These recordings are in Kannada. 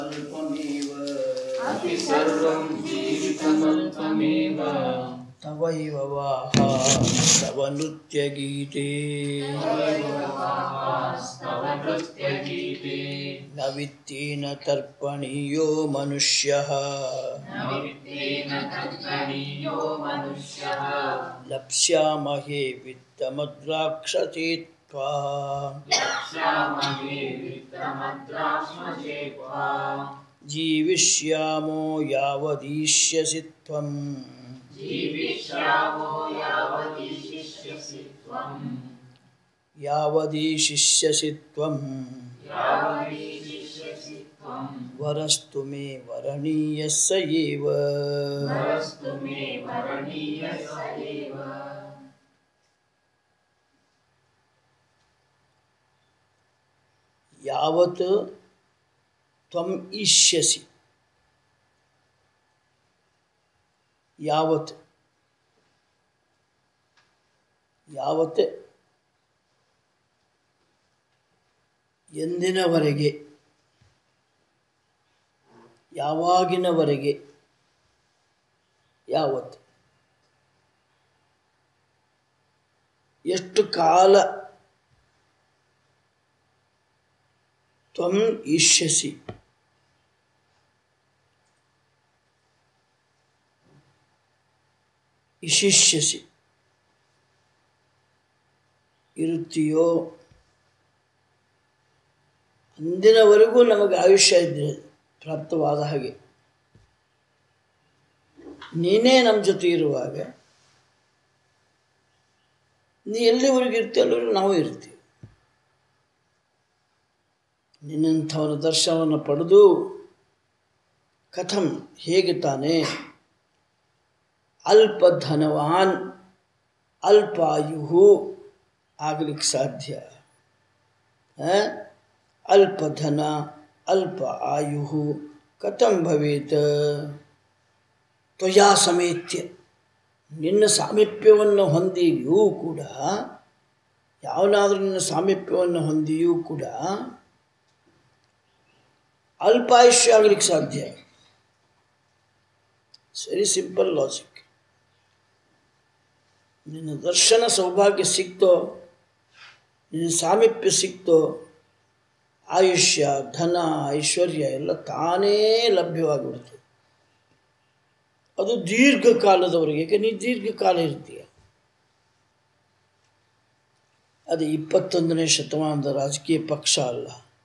जीवितमल्पमेव अपि सर्वं जीवितमल्पमेव तवैव वाह तव नृत्यगीते स्तव नृत्यगीते न वित्तेन तर्पणीयो मनुष्यः नवित्तेन तर्पणीयो मनुष्यः लप्स्यामहे वित्तमद्राक्षसे त्वा यक्ष्यामहे वित्तमद्राक्ष्मजे त्वा जीविष्यामो यावदीष्यसि त्वम् जीविष्यामो यावदीशिष्यसि त्वम् यावदीशिष्यसि त्वम् यावदीशिष्यसि त्वम् वरस्तु मे वरणीयः स एव वरस्तु मे वरणीयः स एव ಯಾವತ್ ತ್ವಂ ಇಷ್ಯಸಿ ಯಾವತ್ ಯಾವತ್ ಎಂದಿನವರೆಗೆ ಯಾವಾಗಿನವರೆಗೆ ಯಾವತ್ ಎಷ್ಟು ಕಾಲ ತ್ವಂ ಇಷ್ಯಸಿ ಇಶಿಷ್ಯಸಿ ಇರುತ್ತೀಯೋ ಅಂದಿನವರೆಗೂ ನಮಗೆ ಆಯುಷ್ಯ ಇದ್ರೆ ಪ್ರಾಪ್ತವಾದ ಹಾಗೆ ನೀನೇ ನಮ್ಮ ಜೊತೆ ಇರುವಾಗ ನೀ ಎಲ್ಲಿವರೆಗೂ ಇರ್ತೀಯ ಅಲ್ಲಿವರೆಗೂ ನಾವು ಇರ್ತೀವಿ ನಿನ್ನಂಥವನ ದರ್ಶನವನ್ನು ಪಡೆದು ಕಥಂ ಹೇಗೆ ತಾನೇ ಅಲ್ಪ ಧನವಾನ್ ಅಲ್ಪಾಯು ಆಗಲಿಕ್ಕೆ ಸಾಧ್ಯ ಆ? ಅಲ್ಪ ಧನ ಅಲ್ಪ ಆಯು ಕಥಂ ಭವೇತ್ ತ್ವಯಾ ಸಮೇತ್ಯ ನಿನ್ನ ಸಾಮೀಪ್ಯವನ್ನು ಹೊಂದಿಯೂ ಕೂಡ ಯಾವನಾದರೂ ನಿನ್ನ ಸಾಮೀಪ್ಯವನ್ನು ಹೊಂದಿಯೂ ಕೂಡ ಅಲ್ಪಾಯುಷ್ಯ ಆಗಲಿಕ್ಕೆ ಸಾಧ್ಯ ವೆರಿ ಸಿಂಪಲ್ ಲಾಜಿಕ್ ನಿನ್ನ ದರ್ಶನ ಸೌಭಾಗ್ಯ ಸಿಕ್ತೋ ನಿನ್ನ ಸಾಮೀಪ್ಯ ಸಿಕ್ತೋ ಆಯುಷ್ಯ ಧನ ಐಶ್ವರ್ಯ ಎಲ್ಲ ತಾನೇ ಲಭ್ಯವಾಗಿಬಿಡುತ್ತೆ ಅದು ದೀರ್ಘಕಾಲದವರೆಗೆ ಏಕೆ ನೀ ದೀರ್ಘಕಾಲ ಇರ್ತೀಯ ಅದು ಇಪ್ಪತ್ತೊಂದನೇ ಶತಮಾನದ ರಾಜಕೀಯ ಪಕ್ಷ ಅಲ್ಲ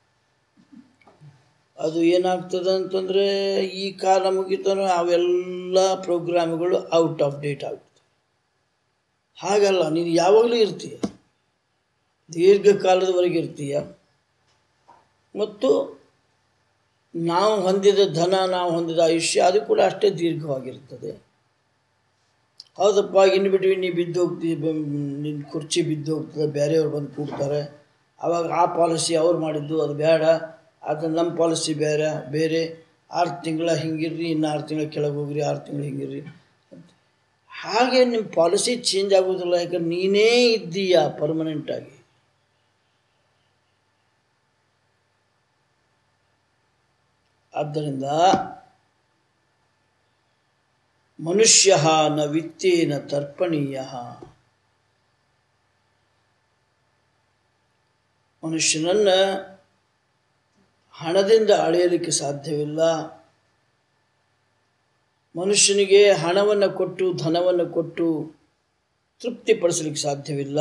ಅದು ಏನಾಗ್ತದೆ ಅಂತಂದರೆ ಈ ಕಾಲ ಮುಗಿತಾನೋ ಅವೆಲ್ಲ ಪ್ರೋಗ್ರಾಮ್ಗಳು ಔಟ್ ಆಫ್ ಡೇಟ್ ಆಗ್ತದೆ ಹಾಗಲ್ಲ ನೀನು ಯಾವಾಗಲೂ ಇರ್ತೀಯ ದೀರ್ಘಕಾಲದವರೆಗೆ ಇರ್ತೀಯ ಮತ್ತು ನಾವು ಹೊಂದಿದ ಧನ ನಾವು ಹೊಂದಿದ ಆಯುಷ್ಯ ಅದು ಕೂಡ ಅಷ್ಟೇ ದೀರ್ಘವಾಗಿರ್ತದೆ ಹೌದಪ್ಪ ಇನ್ನು ಬಿಟ್ಟು ನೀ ಬಿದ್ದು ಹೋಗ್ತೀವಿ ನಿನ್ನ ಕುರ್ಚಿ ಬಿದ್ದು ಹೋಗ್ತದೆ ಬೇರೆಯವ್ರು ಬಂದು ಕೂಡ್ತಾರೆ ಆವಾಗ ಆ ಪಾಲಿಸಿ ಅವ್ರು ಮಾಡಿದ್ದು ಅದು ಬೇಡ ಅದು ನಮ್ಮ ಪಾಲಿಸಿ ಬೇರೆ ಬೇರೆ ಆರು ತಿಂಗಳ ಹಿಂಗಿರ್ರಿ ಇನ್ನು ಆರು ತಿಂಗಳ ಕೆಳಗೆ ಹೋಗ್ರಿ ಆರು ತಿಂಗಳು ಹಿಂಗಿರ್ರಿ ಹಾಗೆ ನಿಮ್ಮ ಪಾಲಿಸಿ ಚೇಂಜ್ ಆಗೋದಿಲ್ಲ ಯಾಕಂದ್ರೆ ನೀನೇ ಇದ್ದೀಯ ಪರ್ಮನೆಂಟಾಗಿ ಆದ್ದರಿಂದ ಮನುಷ್ಯ ನ ವಿತ್ತೇನ ತರ್ಪಣೀಯ ಮನುಷ್ಯನನ್ನು ಹಣದಿಂದ ಅಳೆಯಲಿಕ್ಕೆ ಸಾಧ್ಯವಿಲ್ಲ ಮನುಷ್ಯನಿಗೆ ಹಣವನ್ನು ಕೊಟ್ಟು ಧನವನ್ನು ಕೊಟ್ಟು ತೃಪ್ತಿಪಡಿಸಲಿಕ್ಕೆ ಸಾಧ್ಯವಿಲ್ಲ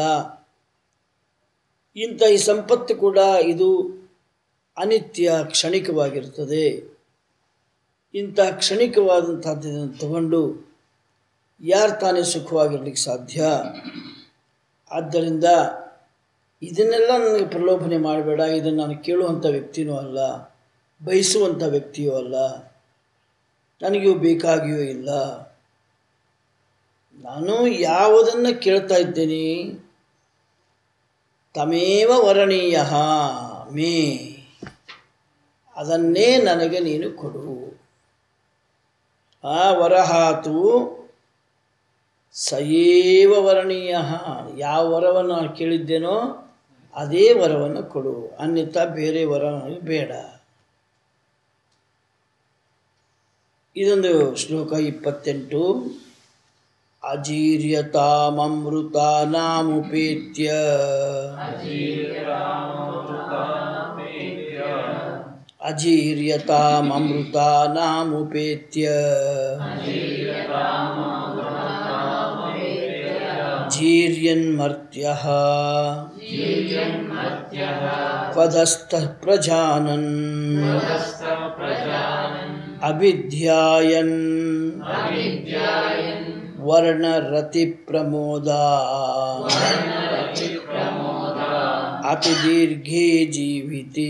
ಇಂಥ ಈ ಸಂಪತ್ತು ಕೂಡ ಇದು ಅನಿತ್ಯ ಕ್ಷಣಿಕವಾಗಿರ್ತದೆ ಇಂಥ ಕ್ಷಣಿಕವಾದಂಥದ್ದನ್ನು ತಗೊಂಡು ಯಾರು ತಾನೇ ಸುಖವಾಗಿರ್ಲಿಕ್ಕೆ ಸಾಧ್ಯ ಆದ್ದರಿಂದ ಇದನ್ನೆಲ್ಲ ನನಗೆ ಪ್ರಲೋಭನೆ ಮಾಡಬೇಡ ಇದನ್ನು ನಾನು ಕೇಳುವಂಥ ವ್ಯಕ್ತಿನೂ ಅಲ್ಲ ಬಯಸುವಂಥ ವ್ಯಕ್ತಿಯೂ ಅಲ್ಲ ನನಗೂ ಬೇಕಾಗಿಯೂ ಇಲ್ಲ ನಾನು ಯಾವುದನ್ನು ಕೇಳ್ತಾ ಇದ್ದೇನೆ ತಮೇವ ವರಣೀಯ ಮೇ ಅದನ್ನೇ ನನಗೆ ನೀನು ಕೊಡು ಆ ವರಹಾತು ಸಯೇವ ವರಣೀಯ ಯಾವ ವರವನ್ನು ನಾನು ಕೇಳಿದ್ದೇನೋ ಅದೇ ವರವನ್ನು ಕೊಡು ಅನ್ಯಥಾ ಬೇರೆ ವರ ನನಗೆ ಬೇಡ ಇದೊಂದು ಶ್ಲೋಕ ಇಪ್ಪತ್ತೆಂಟು ಅಜೀರ್ಯತಾಮೃತಾನಾಮುಪೇತ್ಯ ಅಜೀರ್ಯತಾಮೃತಾನಾಮುಪೇತ್ಯ जीर्यन्मर्त्यः क्वधस्थः प्रजानन् अविद्यायन् वर्णरतिप्रमोदा अतिदीर्घे जीविते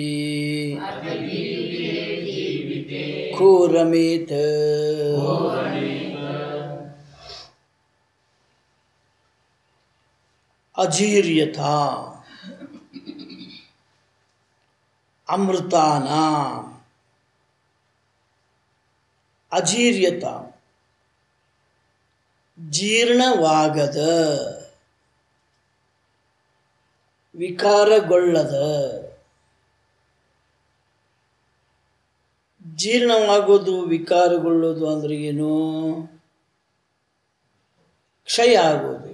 घोरमेत ಅಜೀರ್ಯತಾ ಅಮೃತಾನ ಅಜೀರ್ಯತ ಜೀರ್ಣವಾಗದ ವಿಕಾರಗೊಳ್ಳದ ಜೀರ್ಣವಾಗೋದು ವಿಕಾರಗೊಳ್ಳೋದು ಅಂದ್ರೆ ಏನು ಕ್ಷಯ ಆಗೋದು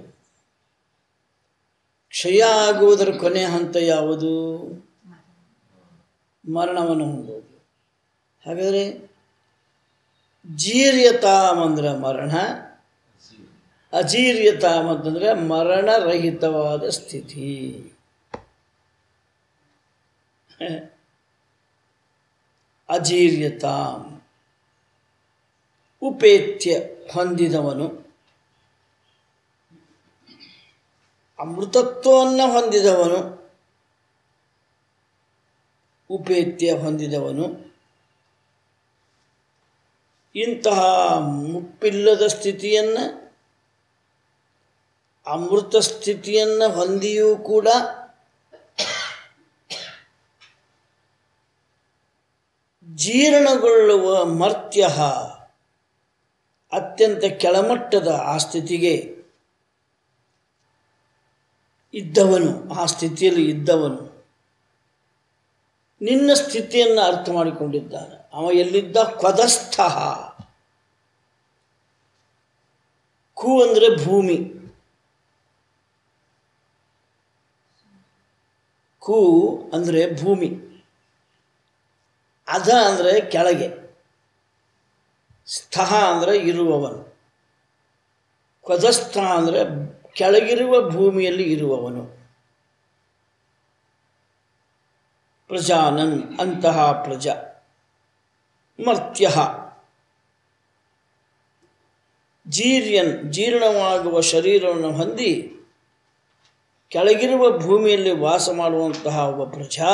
ಕ್ಷಯ ಆಗುವುದರ ಕೊನೆ ಹಂತ ಯಾವುದು ಮರಣವನ್ನು ಹೊಂದೋದು ಹಾಗಾದರೆ ಜೀರ್ಯತಾಮ್ ಅಂದ್ರೆ ಮರಣ ಅಜೀರ್ಯತಾಮ್ ಅಂತಂದರೆ ಮರಣರಹಿತವಾದ ಸ್ಥಿತಿ ಅಜೀರ್ಯತಾಮ್ ಉಪೇತ್ಯ ಹೊಂದಿದವನು ಅಮೃತತ್ವವನ್ನು ಹೊಂದಿದವನು ಉಪೇತ್ಯ ಹೊಂದಿದವನು ಇಂತಹ ಮುಪ್ಪಿಲ್ಲದ ಸ್ಥಿತಿಯನ್ನು ಅಮೃತ ಸ್ಥಿತಿಯನ್ನು ಹೊಂದಿಯೂ ಕೂಡ ಜೀರ್ಣಗೊಳ್ಳುವ ಮರ್ತ್ಯ ಅತ್ಯಂತ ಕೆಳಮಟ್ಟದ ಆ ಸ್ಥಿತಿಗೆ ಇದ್ದವನು ಆ ಸ್ಥಿತಿಯಲ್ಲಿ ಇದ್ದವನು ನಿನ್ನ ಸ್ಥಿತಿಯನ್ನು ಅರ್ಥ ಮಾಡಿಕೊಂಡಿದ್ದಾನೆ ಅವ ಎಲ್ಲಿದ್ದ ಕ್ವದಸ್ಥ ಕು ಅಂದರೆ ಭೂಮಿ ಕು ಅಂದರೆ ಭೂಮಿ ಅಧ ಅಂದರೆ ಕೆಳಗೆ ಸ್ಥಃ ಅಂದರೆ ಇರುವವನು ಕ್ವದಸ್ಥ ಅಂದರೆ ಕೆಳಗಿರುವ ಭೂಮಿಯಲ್ಲಿ ಇರುವವನು ಪ್ರಜಾನನ್ ಅಂತಹ ಪ್ರಜಾ ಮರ್ತ್ಯ ಜೀರ್ಯನ್ ಜೀರ್ಣವಾಗುವ ಶರೀರವನ್ನು ಹೊಂದಿ ಕೆಳಗಿರುವ ಭೂಮಿಯಲ್ಲಿ ವಾಸ ಮಾಡುವಂತಹ ಒಬ್ಬ ಪ್ರಜಾ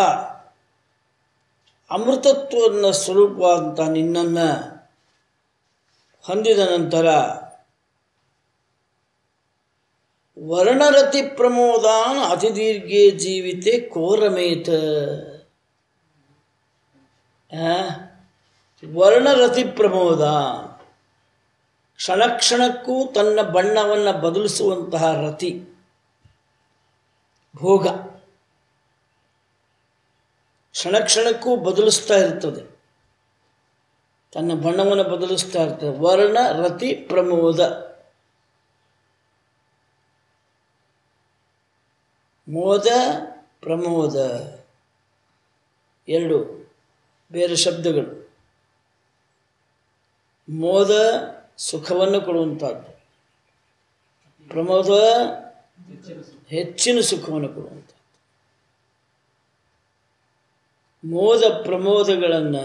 ಅಮೃತತ್ವದ ಸ್ವರೂಪವಾದಂಥ ನಿನ್ನನ್ನು ಹೊಂದಿದ ನಂತರ ವರ್ಣರತಿ ಪ್ರಮೋದಾನ್ ಅತಿದೀರ್ಘೆ ಜೀವಿತೆ ಕೋರಮೇತ ವರ್ಣರತಿ ಪ್ರಮೋದ ಕ್ಷಣ ಕ್ಷಣಕ್ಕೂ ತನ್ನ ಬಣ್ಣವನ್ನು ಬದಲಿಸುವಂತಹ ರತಿ ಭೋಗ ಕ್ಷಣ ಕ್ಷಣಕ್ಕೂ ಬದಲಿಸ್ತಾ ಇರ್ತದೆ ತನ್ನ ಬಣ್ಣವನ್ನು ಬದಲಿಸ್ತಾ ಇರ್ತದೆ ವರ್ಣ ರತಿ ಪ್ರಮೋದ ಮೋದ ಪ್ರಮೋದ ಎರಡು ಬೇರೆ ಶಬ್ದಗಳು ಮೋದ ಸುಖವನ್ನು ಕೊಡುವಂಥದ್ದು ಪ್ರಮೋದ ಹೆಚ್ಚಿನ ಸುಖವನ್ನು ಕೊಡುವಂಥದ್ದು ಮೋದ ಪ್ರಮೋದಗಳನ್ನು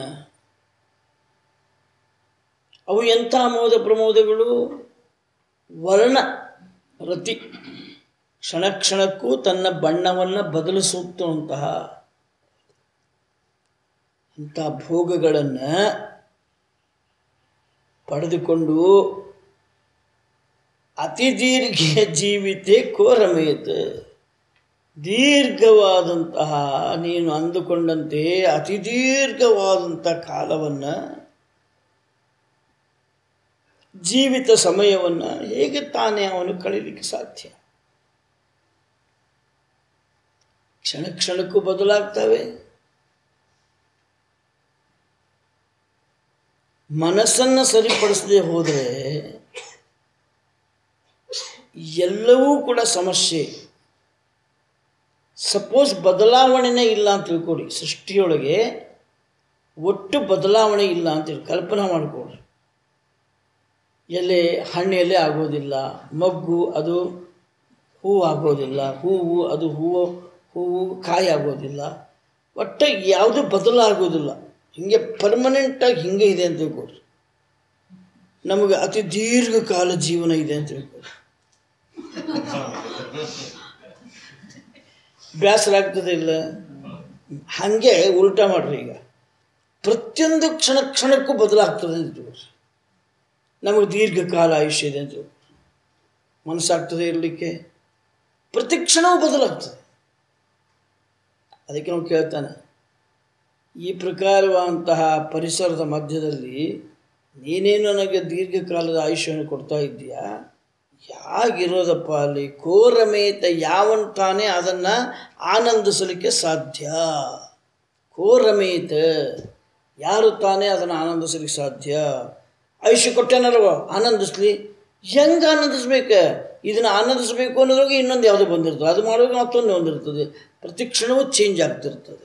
ಅವು ಎಂಥ ಮೋದ ಪ್ರಮೋದಗಳು ವರ್ಣ ರತಿ ಕ್ಷಣ ಕ್ಷಣಕ್ಕೂ ತನ್ನ ಬಣ್ಣವನ್ನು ಬದಲಿಸುತ್ತಂತಹ ಅಂಥ ಭೋಗಗಳನ್ನು ಪಡೆದುಕೊಂಡು ಅತಿ ದೀರ್ಘ ಜೀವಿತೆ ಕೋರಮೇತ ದೀರ್ಘವಾದಂತಹ ನೀನು ಅಂದುಕೊಂಡಂತೆ ಅತಿ ದೀರ್ಘವಾದಂಥ ಕಾಲವನ್ನು ಜೀವಿತ ಸಮಯವನ್ನು ಹೇಗೆ ತಾನೇ ಅವನು ಕಳೀಲಿಕ್ಕೆ ಸಾಧ್ಯ ಕ್ಷಣ ಕ್ಷಣಕ್ಕೂ ಬದಲಾಗ್ತವೆ ಮನಸ್ಸನ್ನು ಸರಿಪಡಿಸದೆ ಹೋದರೆ ಎಲ್ಲವೂ ಕೂಡ ಸಮಸ್ಯೆ ಸಪೋಸ್ ಬದಲಾವಣೆನೇ ಇಲ್ಲ ಅಂತ ತಿಳ್ಕೊಡಿ ಸೃಷ್ಟಿಯೊಳಗೆ ಒಟ್ಟು ಬದಲಾವಣೆ ಇಲ್ಲ ಅಂತೇಳಿ ಕಲ್ಪನೆ ಮಾಡಿಕೊಡ್ರಿ ಎಲೆ ಹಣ್ಣು ಎಲೆ ಆಗೋದಿಲ್ಲ ಮಗ್ಗು ಅದು ಹೂವು ಆಗೋದಿಲ್ಲ ಹೂವು ಅದು ಹೂವು ಹೂವು ಕಾಯಿ ಆಗೋದಿಲ್ಲ ಒಟ್ಟು ಯಾವುದು ಬದಲಾಗೋದಿಲ್ಲ ಹೀಗೆ ಪರ್ಮನೆಂಟಾಗಿ ಹಿಂಗೆ ಇದೆ ಅಂತ ತಿಳ್ಕೊಡ್ರಿ ನಮಗೆ ಅತಿ ದೀರ್ಘಕಾಲ ಜೀವನ ಇದೆ ಅಂತ ತಿಳ್ಕೊಡ್ರಿ ಬೇಸರ ಆಗ್ತದೆ ಇಲ್ಲ ಹಾಗೆ ಉಲ್ಟಾ ಮಾಡ್ರಿ ಈಗ ಪ್ರತಿಯೊಂದು ಕ್ಷಣ ಕ್ಷಣಕ್ಕೂ ಬದಲಾಗ್ತದೆ ಅಂತ ತಿಳ್ಕೊಡ್ರಿ ನಮಗೆ ದೀರ್ಘಕಾಲ ಆಯುಷ್ಯ ಇದೆ ಅಂತ ತಿಳ್ಕೊಡ್ರಿ ಮನಸ್ಸಾಗ್ತದೆ ಇರಲಿಕ್ಕೆ ಪ್ರತಿ ಕ್ಷಣವೂ ಬದಲಾಗ್ತದೆ ಅದಕ್ಕೆ ನಾವು ಕೇಳ್ತಾನೆ ಈ ಪ್ರಕಾರವಾದಂತಹ ಪರಿಸರದ ಮಧ್ಯದಲ್ಲಿ ನೀನೇನು ನನಗೆ ದೀರ್ಘಕಾಲದ ಆಯುಷ್ಯವನ್ನು ಕೊಡ್ತಾ ಇದ್ದೀಯಾ ಯಾಗಿರೋದಪ್ಪ ಅಲ್ಲಿ ಕೋರಮೇತ ಯಾವನ್ ತಾನೇ ಅದನ್ನು ಆನಂದಿಸಲಿಕ್ಕೆ ಸಾಧ್ಯ ಕೋರಮೇತ ಯಾರು ತಾನೇ ಅದನ್ನು ಆನಂದಿಸಲಿಕ್ಕೆ ಸಾಧ್ಯ ಆಯುಷ್ಯ ಕೊಟ್ಟೇನಲ್ವ ಆನಂದಿಸ್ಲಿ ಹೆಂಗೆ ಆನಂದಿಸ್ಬೇಕು ಇದನ್ನು ಆನಂದಿಸಬೇಕು ಅನ್ನೋದ್ರಾಗೆ ಇನ್ನೊಂದು ಯಾವುದೋ ಬಂದಿರ್ತದೆ ಅದು ಮಾಡುವಾಗ ಮತ್ತೊಂದು ಒಂದಿರ್ತದೆ ಪ್ರತಿ ಕ್ಷಣವೂ ಚೇಂಜ್ ಆಗ್ತಿರ್ತದೆ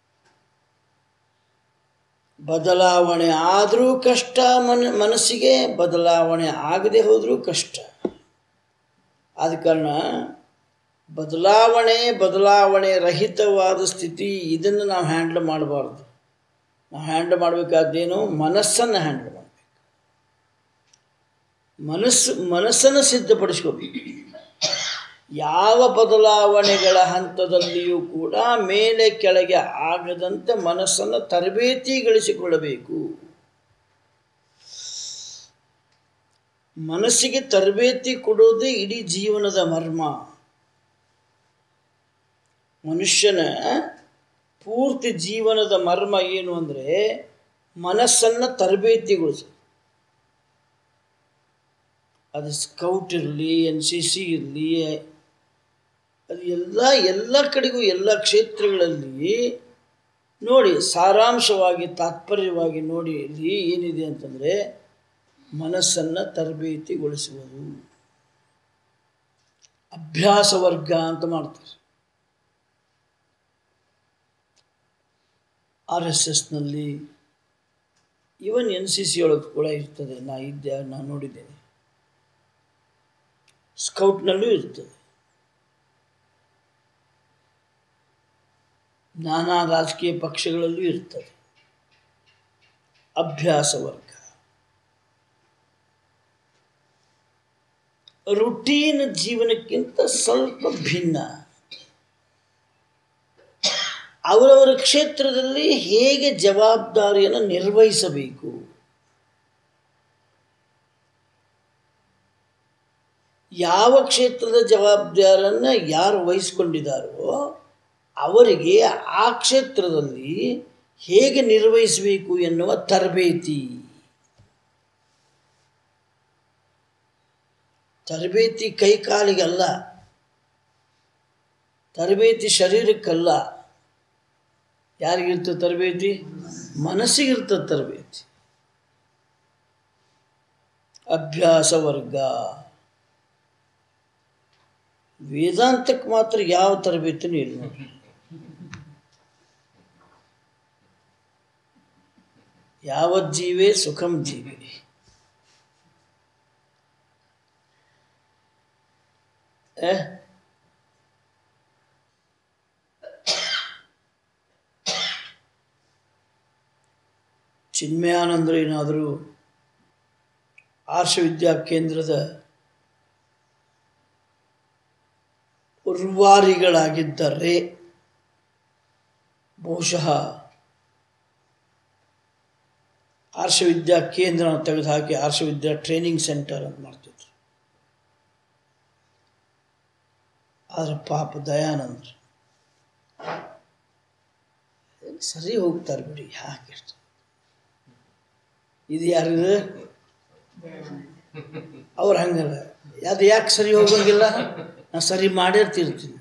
ಬದಲಾವಣೆ ಆದರೂ ಕಷ್ಟ ಮನ ಮನಸ್ಸಿಗೆ ಬದಲಾವಣೆ ಆಗದೆ ಹೋದರೂ ಕಷ್ಟ ಆದ ಕಾರಣ ಬದಲಾವಣೆ ಬದಲಾವಣೆ ರಹಿತವಾದ ಸ್ಥಿತಿ ಇದನ್ನು ನಾವು ಹ್ಯಾಂಡ್ಲ್ ಮಾಡಬಾರ್ದು ನಾವು ಹ್ಯಾಂಡ್ಲ್ ಮಾಡಬೇಕಾದ್ದೇನು ಮನಸ್ಸನ್ನು ಹ್ಯಾಂಡ್ಲ್ ಮಾಡಬೇಕು ಮನಸ್ಸು ಮನಸ್ಸನ್ನು ಸಿದ್ಧಪಡಿಸ್ಕೋಬೇಕು ಯಾವ ಬದಲಾವಣೆಗಳ ಹಂತದಲ್ಲಿಯೂ ಕೂಡ ಮೇಲೆ ಕೆಳಗೆ ಆಗದಂತೆ ಮನಸ್ಸನ್ನು ತರಬೇತಿಗೊಳಿಸಿಕೊಳ್ಳಬೇಕು ಮನಸ್ಸಿಗೆ ತರಬೇತಿ ಕೊಡೋದೇ ಇಡೀ ಜೀವನದ ಮರ್ಮ ಮನುಷ್ಯನ ಪೂರ್ತಿ ಜೀವನದ ಮರ್ಮ ಏನು ಅಂದರೆ ಮನಸ್ಸನ್ನು ತರಬೇತಿಗೊಳಿಸೋದು ಅದು ಸ್ಕೌಟ್ ಇರಲಿ ಎನ್ ಸಿ ಸಿ ಇರಲಿ ಅದು ಎಲ್ಲ ಎಲ್ಲ ಕಡೆಗೂ ಎಲ್ಲ ಕ್ಷೇತ್ರಗಳಲ್ಲಿ ನೋಡಿ ಸಾರಾಂಶವಾಗಿ ತಾತ್ಪರ್ಯವಾಗಿ ನೋಡಿ ಇಲ್ಲಿ ಏನಿದೆ ಅಂತಂದರೆ ಮನಸ್ಸನ್ನು ತರಬೇತಿಗೊಳಿಸುವುದು ಅಭ್ಯಾಸ ವರ್ಗ ಅಂತ ಮಾಡ್ತಾರೆ ಆರ್ ಎಸ್ ಎಸ್ನಲ್ಲಿ ಇವನ್ ಎನ್ ಸಿ ಸಿ ಒಳಗೆ ಕೂಡ ಇರ್ತದೆ ನಾ ಇದ್ದೆ ನಾನು ನೋಡಿದ್ದೇನೆ ಸ್ಕೌಟ್ನಲ್ಲೂ ಇರ್ತದೆ ನಾನಾ ರಾಜಕೀಯ ಪಕ್ಷಗಳಲ್ಲೂ ಇರ್ತದೆ ಅಭ್ಯಾಸ ವರ್ಗ ರುಟೀನ್ ಜೀವನಕ್ಕಿಂತ ಸ್ವಲ್ಪ ಭಿನ್ನ ಅವರವರ ಕ್ಷೇತ್ರದಲ್ಲಿ ಹೇಗೆ ಜವಾಬ್ದಾರಿಯನ್ನು ನಿರ್ವಹಿಸಬೇಕು ಯಾವ ಕ್ಷೇತ್ರದ ಜವಾಬ್ದಾರಿಯನ್ನು ಯಾರು ವಹಿಸ್ಕೊಂಡಿದ್ದಾರೋ ಅವರಿಗೆ ಆ ಕ್ಷೇತ್ರದಲ್ಲಿ ಹೇಗೆ ನಿರ್ವಹಿಸಬೇಕು ಎನ್ನುವ ತರಬೇತಿ ತರಬೇತಿ ಕೈಕಾಲಿಗಲ್ಲ ತರಬೇತಿ ಶರೀರಕ್ಕಲ್ಲ ಯಾರಿಗಿರ್ತದೆ ತರಬೇತಿ ಮನಸ್ಸಿಗಿರ್ತದೆ ತರಬೇತಿ ಅಭ್ಯಾಸ ವರ್ಗ ವೇದಾಂತಕ್ಕೆ ಮಾತ್ರ ಯಾವ ತರಬೇತಿನೂ ಇಲ್ಲ ನೋಡ್ರಿ ಯಾವ ಜೀವೇ ಸುಖಂ ಜೀವಿ ಏ ಚಿನ್ಮಯಾನಂದರು ಏನಾದರೂ ಆರ್ಷ ವಿದ್ಯಾ ಕೇಂದ್ರದ ಉರ್ವಾರಿಗಳಾಗಿದ್ದರೆ ಬಹುಶಃ ಆರ್ಷವಿದ್ಯಾ ಕೇಂದ್ರ ತೆಗೆದುಹಾಕಿ ಆರ್ಷವಿದ್ಯಾ ಟ್ರೈನಿಂಗ್ ಸೆಂಟರ್ ಅಂತ ಮಾಡ್ತಿದ್ರು ಆದರೆ ಪಾಪ ದಯಾನಂದ್ರು ಸರಿ ಹೋಗ್ತಾರೆ ಬಿಡಿ ಯಾಕೆ ಇಷ್ಟು ಇದು ಯಾರಿದು ಅವ್ರು ಹಂಗಲ್ಲ ಅದು ಯಾಕೆ ಸರಿ ಹೋಗಂಗಿಲ್ಲ ನಾ ಸರಿ ಮಾಡಿರ್ತಿರ್ತೀನಿ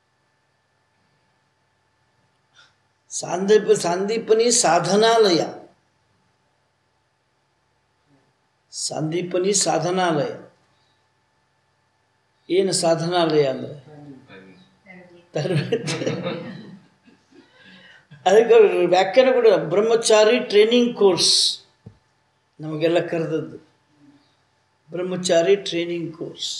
ಸಾಂದೀಪ ಸಾಂದೀಪನಿ ಸಾಧನಾಲಯ ಸಂದೀಪನಿ ಸಾಧನಾಲಯ ಏನು ಸಾಧನಾಲಯ ಅಂದರೆ ತರಬೇತಿ ಅದಕ್ಕೆ ಅವ್ರು ವ್ಯಾಖ್ಯಾನ ಕೂಡ ಬ್ರಹ್ಮಚಾರಿ ಟ್ರೈನಿಂಗ್ ಕೋರ್ಸ್ ನಮಗೆಲ್ಲ ಕರೆದದ್ದು ಬ್ರಹ್ಮಚಾರಿ ಟ್ರೈನಿಂಗ್ ಕೋರ್ಸ್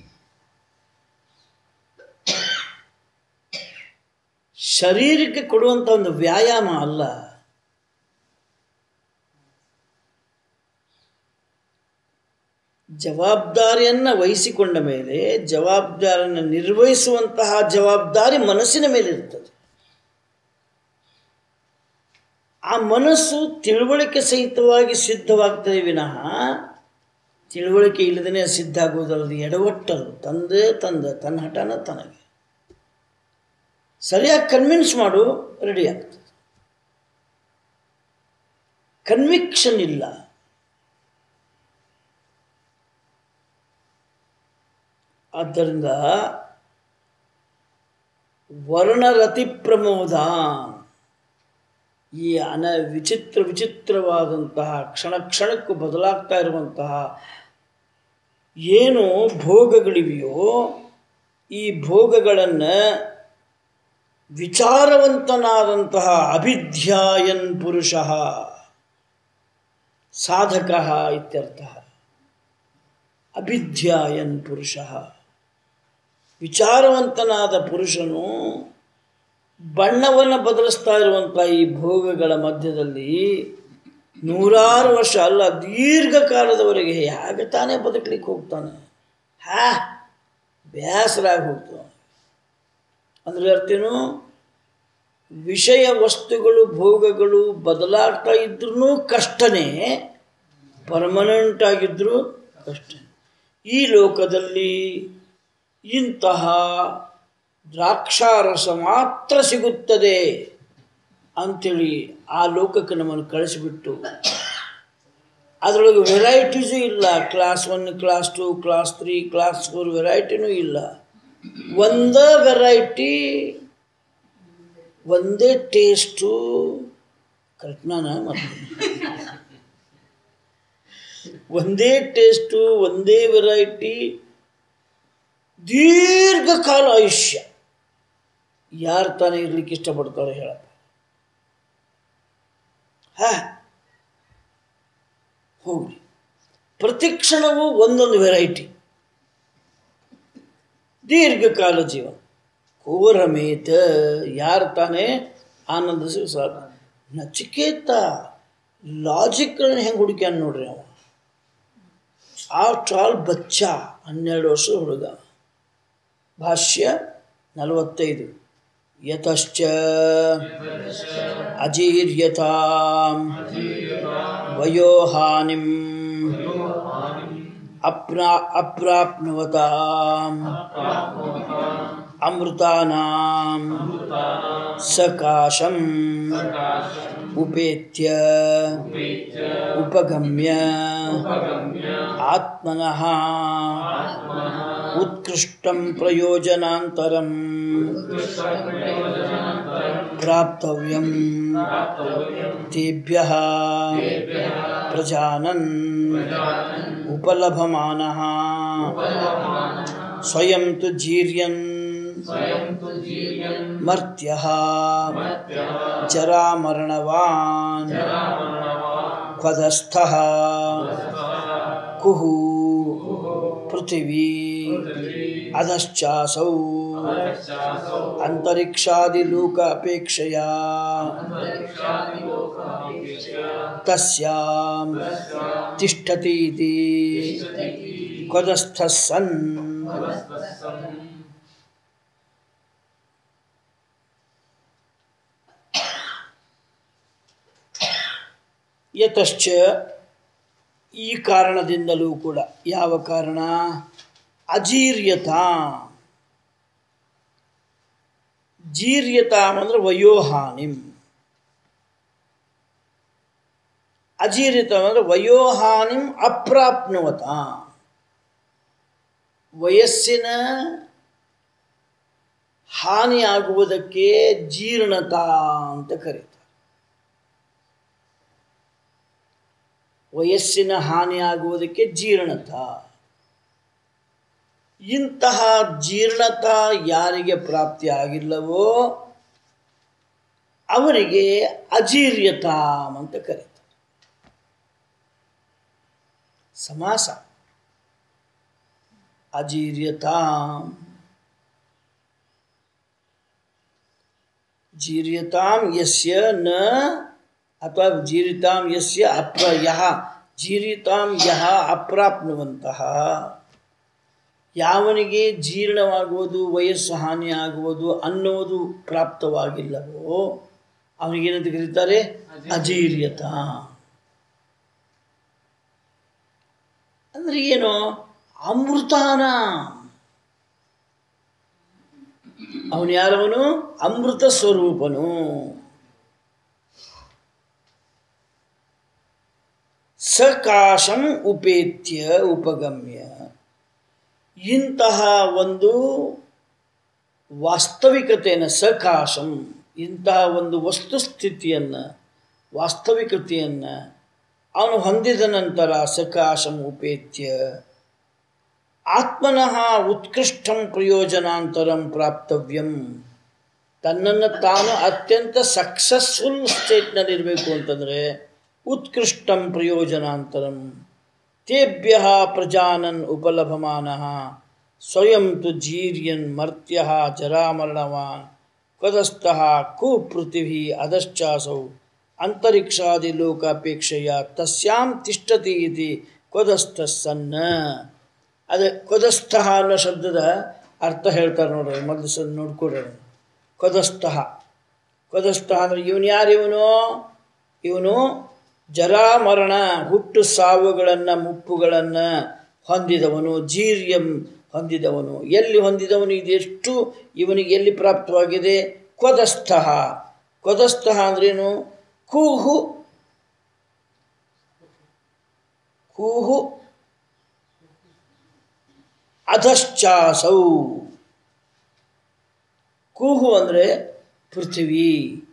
ಶರೀರಕ್ಕೆ ಕೊಡುವಂಥ ಒಂದು ವ್ಯಾಯಾಮ ಅಲ್ಲ ಜವಾಬ್ದಾರಿಯನ್ನು ವಹಿಸಿಕೊಂಡ ಮೇಲೆ ಜವಾಬ್ದಾರಿಯನ್ನು ನಿರ್ವಹಿಸುವಂತಹ ಜವಾಬ್ದಾರಿ ಮನಸ್ಸಿನ ಮೇಲೆ ಇರ್ತದೆ ಆ ಮನಸ್ಸು ತಿಳುವಳಿಕೆ ಸಹಿತವಾಗಿ ಸಿದ್ಧವಾಗ್ತದೆ ವಿನಃ ತಿಳುವಳಿಕೆ ಇಲ್ಲದೇ ಸಿದ್ಧ ಆಗುವುದಲ್ಲದೆ ಎಡವಟ್ಟಲು ತಂದೆ ತಂದೆ ತನ್ನ ಹಠನ ತನಗೆ ಸರಿಯಾಗಿ ಕನ್ವಿನ್ಸ್ ಮಾಡು ರೆಡಿ ಆಗ್ತದೆ ಕನ್ವಿಕ್ಷನ್ ಇಲ್ಲ ಆದ್ದರಿಂದ ವರ್ಣರತಿ ಪ್ರಮೋದ ಈ ಅನ ವಿಚಿತ್ರ ವಿಚಿತ್ರವಾದಂತಹ ಕ್ಷಣ ಕ್ಷಣಕ್ಕೂ ಬದಲಾಗ್ತಾ ಇರುವಂತಹ ಏನು ಭೋಗಗಳಿವೆಯೋ ಈ ಭೋಗಗಳನ್ನು ವಿಚಾರವಂತನಾದಂತಹ ಅಭಿಧ್ಯಾಯನ್ ಪುರುಷ ಸಾಧಕ ಇತ್ಯರ್ಥ ಅಭಿಧ್ಯಾಯನ್ ಪುರುಷ ವಿಚಾರವಂತನಾದ ಪುರುಷನು ಬಣ್ಣವನ್ನು ಬದಲಿಸ್ತಾ ಇರುವಂಥ ಈ ಭೋಗಗಳ ಮಧ್ಯದಲ್ಲಿ ನೂರಾರು ವರ್ಷ ಅಲ್ಲ ದೀರ್ಘಕಾಲದವರೆಗೆ ಹೇಗೆ ತಾನೇ ಬದುಕಲಿಕ್ಕೆ ಹೋಗ್ತಾನೆ ಹಾ ಬೇಸರಾಗಿ ಹೋಗ್ತಾನೆ ಅಂದರೆ ಅರ್ಥೇನು ವಿಷಯ ವಸ್ತುಗಳು ಭೋಗಗಳು ಬದಲಾಗ್ತಾ ಇದ್ರೂ ಕಷ್ಟನೇ ಪರ್ಮನೆಂಟ್ ಆಗಿದ್ದರೂ ಕಷ್ಟ ಈ ಲೋಕದಲ್ಲಿ ಇಂತಹ ದ್ರಾಕ್ಷಾರಸ ಮಾತ್ರ ಸಿಗುತ್ತದೆ ಅಂಥೇಳಿ ಆ ಲೋಕಕ್ಕೆ ನಮ್ಮನ್ನು ಕಳಿಸಿಬಿಟ್ಟು ಅದರೊಳಗೆ ವೆರೈಟೀಸು ಇಲ್ಲ class one class two class three class four ವೆರೈಟಿನೂ ಇಲ್ಲ ಒಂದೇ ವೆರೈಟಿ ಒಂದೇ ಟೇಸ್ಟು ಕಲ್ಪನಾನ ಮತ್ತು ಒಂದೇ ಟೇಸ್ಟು ಒಂದೇ ವೆರೈಟಿ ದೀರ್ಘಕಾಲ ಆಯುಷ್ಯ ಯಾರು ತಾನೇ ಇರ್ಲಿಕ್ಕೆ ಇಷ್ಟಪಡ್ತಾರೆ ಹೇಳಪ್ಪ ಹಾ ಹೋಗ್ಲಿ ಪ್ರತಿ ಕ್ಷಣವೂ ಒಂದೊಂದು ವೆರೈಟಿ ದೀರ್ಘಕಾಲ ಜೀವನ ಕೋರಮೇತ ಯಾರು ತಾನೇ ಆನಂದಿಸಿ ಸಾಕು ನಚಿಕೇತ ಲಾಜಿಕ್ಗಳನ್ನ ಹೆಂಗೆ ಹುಡುಕ್ಯಾನ ನೋಡ್ರಿ ಅವ ಆಫ್ಟರ್ ಆಲ್ ಬಚ್ಚ ಹನ್ನೆರಡು ವರ್ಷದ ಹುಡುಗ ಭಾಷ್ಯ ನಲವತ್ತೈದು ಯತಶ್ಚ ಅಜೀರ್ಯತಾಂ ವಯೋಹಾನಿಂ ಅಪ್ರಾ ಅಪ್ರಾಪ್ನುವತಾಂ ಅಮೃತಾನಾಂ ಸಕಾಶಂ ಉಪೇತ್ಯ ಉಪಗಮ್ಯ ಆತ್ಮನಃ ಉತ್ಕೃಷ್ಟಂ ಪ್ರಯೋಜನಾಂತರಂ ಪ್ರಾಪ್ತವ್ಯಂ ತೇಭ್ಯಃ ಪ್ರಜಾನನ್ ಉಪಲಭಮಾನಃ ಸ್ವಯಂ ತು ಜೀರ್ಯನ್ ಮರ್ತ್ಯಃ ಜರಾಮರಣವಾನ್ ಕ್ವದಸ್ಥಃ ಕುಹು ಪೃಥಿವೀ ಅಧಶ್ಚಾಸೌ ಅಂತರಿಕ್ಷಾದಿಲೋಕ ಅಪೇಕ್ಷೆಯ ತಸ್ಯಾಂ ತಿಷ್ಠತಿ ಇತಿ ಕ್ವದಸ್ಥಃ ಸನ್ ಯತಶ್ಚ ಈ ಕಾರಣದಿಂದಲೂ ಕೂಡ ಯಾವ ಕಾರಣ ಅಜೀರ್ಯತಾ ಜೀರ್ಯತಾಂ ಅಂದ್ರೆ ವಯೋಹಾನಿಂ ಅಜೀರ್ಯತಾಂ ಅಂದ್ರೆ ವಯೋಹಾನಿಂ ಅಪ್ರಾಪ್ನುವತ ವಯಸ್ಸಿನ ಹಾನಿಯಾಗುವುದಕ್ಕೆ ಜೀರ್ಣತಾ ಅಂತ ಕರೀತಾರೆ ವಯಸ್ಸಿನ ಹಾನಿಯಾಗುವುದಕ್ಕೆ ಜೀರ್ಣತ ಇಂತಹ ಜೀರ್ಣತ ಯಾರಿಗೆ ಪ್ರಾಪ್ತಿ ಆಗಿಲ್ಲವೋ ಅವರಿಗೆ ಅಜೀರ್ಯತಾಮ್ ಅಂತ ಕರೀತಾರೆ ಸಮಾಸ ಅಜೀರ್ಯತಾಂ ಜೀರ್ಯತಾಂ ಯಸ್ಯ ನ ಅಥವಾ ಜೀರಿತಾಂ ಯಸ್ಯ ಅಪ್ರ ಯಹ ಜೀರಿತಾಂ ಯಹ ಅಪ್ರಾಪ್ನುವಂತಹ ಯಾವನಿಗೆ ಜೀರ್ಣವಾಗುವುದು ವಯಸ್ಸು ಹಾನಿಯಾಗುವುದು ಅನ್ನುವುದು ಪ್ರಾಪ್ತವಾಗಿಲ್ಲವೋ ಅವನಿಗೇನಂತ ಕರೀತಾರೆ ಅಜೀರ್ಯತ ಅಂದ್ರೆ ಏನು ಅಮೃತಾನ ಅವನು ಯಾರವನು ಅಮೃತ ಸ್ವರೂಪನು ಸಕಾಶಂ ಉಪೇತ್ಯ ಉಪಗಮ್ಯ ಇಂತಹ ಒಂದು ವಾಸ್ತವಿಕತೆಯನ್ನು ಸಕಾಶಂ ಇಂತಹ ಒಂದು ವಸ್ತುಸ್ಥಿತಿಯನ್ನು ವಾಸ್ತವಿಕತೆಯನ್ನು ಅವನು ಹೊಂದಿದ ನಂತರ ಸಕಾಶಂ ಉಪೇತ್ಯ ಆತ್ಮನಃ ಉತ್ಕೃಷ್ಟಂ ಪ್ರಯೋಜನಾಂತರಂ ಪ್ರಾಪ್ತವ್ಯಂ ತನ್ನನ್ನು ತಾನು ಅತ್ಯಂತ ಸಕ್ಸಸ್ಫುಲ್ ಸ್ಟೇಟ್ನಲ್ಲಿರಬೇಕು ಅಂತಂದರೆ ಉತ್ಕೃಷ್ಟಂ ಪ್ರಯೋಜನಾಂತರಂ ತೇಭ್ಯ ಪ್ರಜಾನನ್ ಉಪಲಭಮಾನ ಸ್ವಯಂ ತು ಜೀರ್ಯನ್ ಮರ್ತ್ಯ ಜರಾಮರಣವಾನ್ ಕದಸ್ಥಃ ಕುಪೃಥಿವಿ ಅಧಶ್ಚಾಸೌ ಅಂತರಿಕ್ಷಾದಿ ಲೋಕಾಪೇಕ್ಷೆಯ ತಸ್ಯಾಂ ತಿಷ್ಠತಿ ಇತಿ ಕ್ವದಸ್ಥ ಸನ್ನ ಅದೇ ಕ್ವದಸ್ಥ ಅನ್ನೋ ಶಬ್ದದ ಅರ್ಥ ಹೇಳ್ತಾರೆ ನೋಡ್ರಿ ಮೊದಲು ಸ ನೋಡ್ಕೊಡ್ರಿ ಕ್ವದಸ್ಥ ಕ್ವದಸ್ಥ ಅಂದ್ರೆ ಇವನು ಯಾರು ಇವನು ಇವನು ಜರಾಮರಣ ಹುಟ್ಟು ಸಾವುಗಳನ್ನು ಮುಪ್ಪುಗಳನ್ನು ಹೊಂದಿದವನು ಜೀರ್ಯಂ ಹೊಂದಿದವನು ಎಲ್ಲಿ ಹೊಂದಿದವನು ಇದೆಷ್ಟು ಇವನಿಗೆ ಎಲ್ಲಿ ಪ್ರಾಪ್ತವಾಗಿದೆ ಕ್ವದಸ್ಥ ಕ್ವದಸ್ಥ ಅಂದ್ರೇನು ಕೂಹು ಕೂಹು ಅಧಶ್ಚಾಸೌ ಕೂಹು ಅಂದರೆ ಪೃಥ್ವಿ